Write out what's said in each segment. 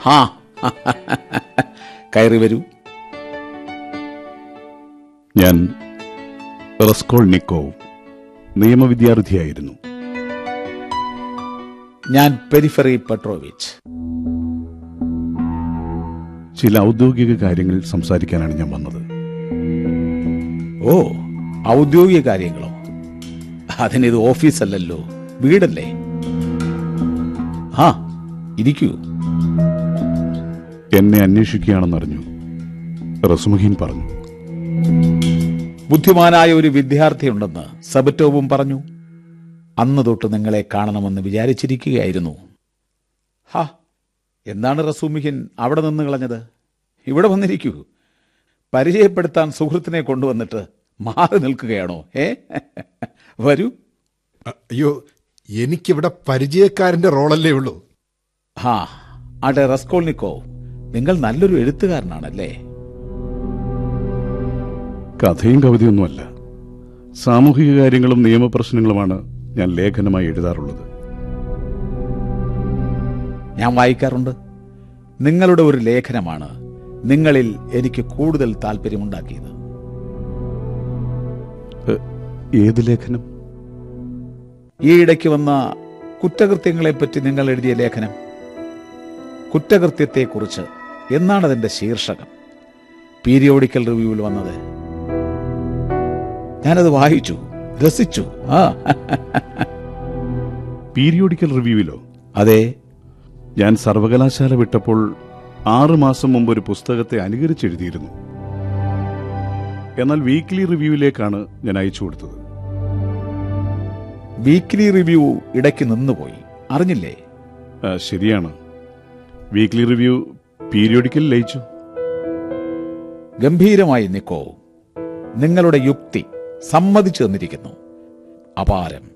ഹാ കയറി വരൂ ഞാൻ റസ്കോൾനിക്കോവ് നിയമവിദ്യാർത്ഥിയായിരുന്നു ഞാൻ പെരിഫറി പെട്രോവിച്ച് ചില ഔദ്യോഗിക കാര്യങ്ങൾ സംസാരിക്കാനാണ് ഞാൻ വന്നത് ഓ ഔദ്യോഗിക കാര്യങ്ങളോ അതിനിത് ഓഫീസല്ലല്ലോ വീടല്ലേ ആ ഇരിക്കൂ എന്നെ അന്വേഷിക്കുകയാണെന്നറിഞ്ഞു റസുമുഖീൻ പറഞ്ഞു ബുദ്ധിമാനായ ഒരു വിദ്യാർത്ഥിയുണ്ടെന്ന് സബറ്റോവും പറഞ്ഞു അന്ന് തൊട്ട് നിങ്ങളെ കാണണമെന്ന് വിചാരിച്ചിരിക്കുകയായിരുന്നു ഹാ എന്താണ് റസൂമിഹിൻ അവിടെ നിന്ന് കളഞ്ഞത് ഇവിടെ വന്നിരിക്കൂ പരിചയപ്പെടുത്താൻ സുഹൃത്തിനെ കൊണ്ടുവന്നിട്ട് മാറി നിൽക്കുകയാണോ ഏ വരൂ അയ്യോ എനിക്കിവിടെ പരിചയക്കാരന്റെ റോളല്ലേ ഉള്ളൂ ഹാ ആട്ടെ റസ്കോൾനിക്കോ നിങ്ങൾ നല്ലൊരു എഴുത്തുകാരനാണല്ലേ കഥയും കവിതയൊന്നുമല്ല സാമൂഹിക കാര്യങ്ങളും നിയമപ്രശ്നങ്ങളുമാണ് ഞാൻ ലേഖനമായി എഴുതാറുള്ളത് ഞാൻ വായിക്കാറുണ്ട് നിങ്ങളുടെ ഒരു ലേഖനമാണ് നിങ്ങളിൽ എനിക്ക് കൂടുതൽ താല്പര്യമുണ്ടാക്കിയത് എ, ഏത് ലേഖനം ഈ ഇടയ്ക്ക് വന്ന കുറ്റകൃത്യങ്ങളെപ്പറ്റി നിങ്ങൾ എഴുതിയ ലേഖനം കുറ്റകൃത്യത്തെക്കുറിച്ച് എന്നാണ് അതിന്റെ ശീർഷകം പീരിയോഡിക്കൽ റിവ്യൂവിൽ വന്നത് ഞാനത് വായിച്ചു രസിച്ചു ആ പീരിയോഡിക്കൽ റിവ്യൂവിലോ അതെ ഞാൻ സർവകലാശാല വിട്ടപ്പോൾ ആറു മാസം മുമ്പ് ഒരു പുസ്തകത്തെ അനുകരിച്ചെഴുതിയിരുന്നു എന്നാൽ വീക്ക്ലി റിവ്യൂവിലേക്കാണ് ഞാൻ അയച്ചു കൊടുത്തത് വീക്ക്ലി റിവ്യൂ ഇടയ്ക്ക് നിന്നുപോയി അറിഞ്ഞില്ലേ ആ, ശരിയാണ് വീക്ക്ലി റിവ്യൂ പീരിയോഡിക്കൽ ലയിച്ചു ഗംഭീരമായി നിക്കോ നിങ്ങളുടെ യുക്തി സമ്മതിച്ചു തന്നിരിക്കുന്നു അപാരം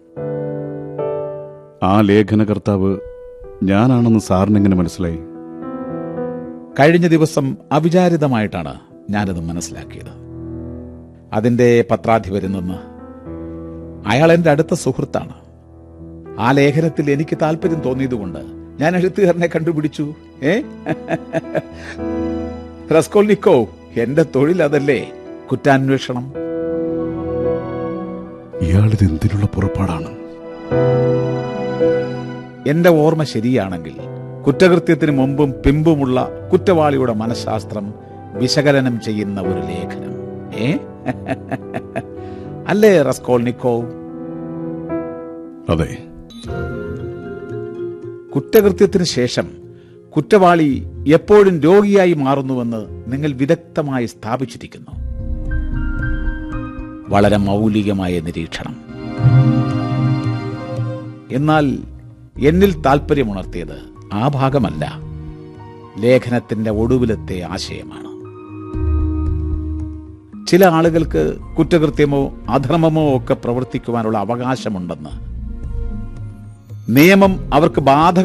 ആ ലേഖനകർത്താവ് ഞാനാണെന്ന് സാറിനെങ്ങനെ മനസ്സിലായി കഴിഞ്ഞ ദിവസം അവിചാരിതമായിട്ടാണ് ഞാനത് മനസ്സിലാക്കിയത് അതിന്റെ പത്രാധിപരിൽ നിന്ന് അയാൾ എന്റെ അടുത്ത സുഹൃത്താണ് ആ ലേഖനത്തിൽ എനിക്ക് താല്പര്യം തോന്നിയതുകൊണ്ട് ഞാൻ എഴുത്തുകാരനെ കണ്ടുപിടിച്ചു ഏ റസ്കോൾനിക്കോ എന്റെ തൊഴിൽ അതല്ലേ കുറ്റാന്വേഷണം ഇയാളിത് എന്തിനുള്ള പുറപ്പാടാണ് എന്റെ ഓർമ്മ ശരിയാണെങ്കിൽ കുറ്റകൃത്യത്തിന് മുമ്പും പിമ്പുമുള്ള കുറ്റവാളിയുടെ മനഃശാസ്ത്രം വിശകലനം ചെയ്യുന്ന ഒരു ലേഖനം ഏ അല്ലേ റസ്കോൾനിക്കോ അതെ കുറ്റകൃത്യത്തിന് ശേഷം കുറ്റവാളി എപ്പോഴും രോഗിയായി മാറുന്നുവെന്ന് നിങ്ങൾ വിദഗ്ധമായി സ്ഥാപിച്ചിരിക്കുന്നു വളരെ മൗലികമായ നിരീക്ഷണം എന്നാൽ എന്നിൽ താല്പര്യമുണർത്തിയത് ആ ഭാഗമല്ല ലേഖനത്തിന്റെ ഒടുവിലത്തെ ആശയമാണ് ചില ആളുകൾക്ക് കുറ്റകൃത്യമോ അധർമ്മമോ ഒക്കെ പ്രവർത്തിക്കുവാനുള്ള അവകാശമുണ്ടെന്ന് നിയമം അവർക്ക് ബാധക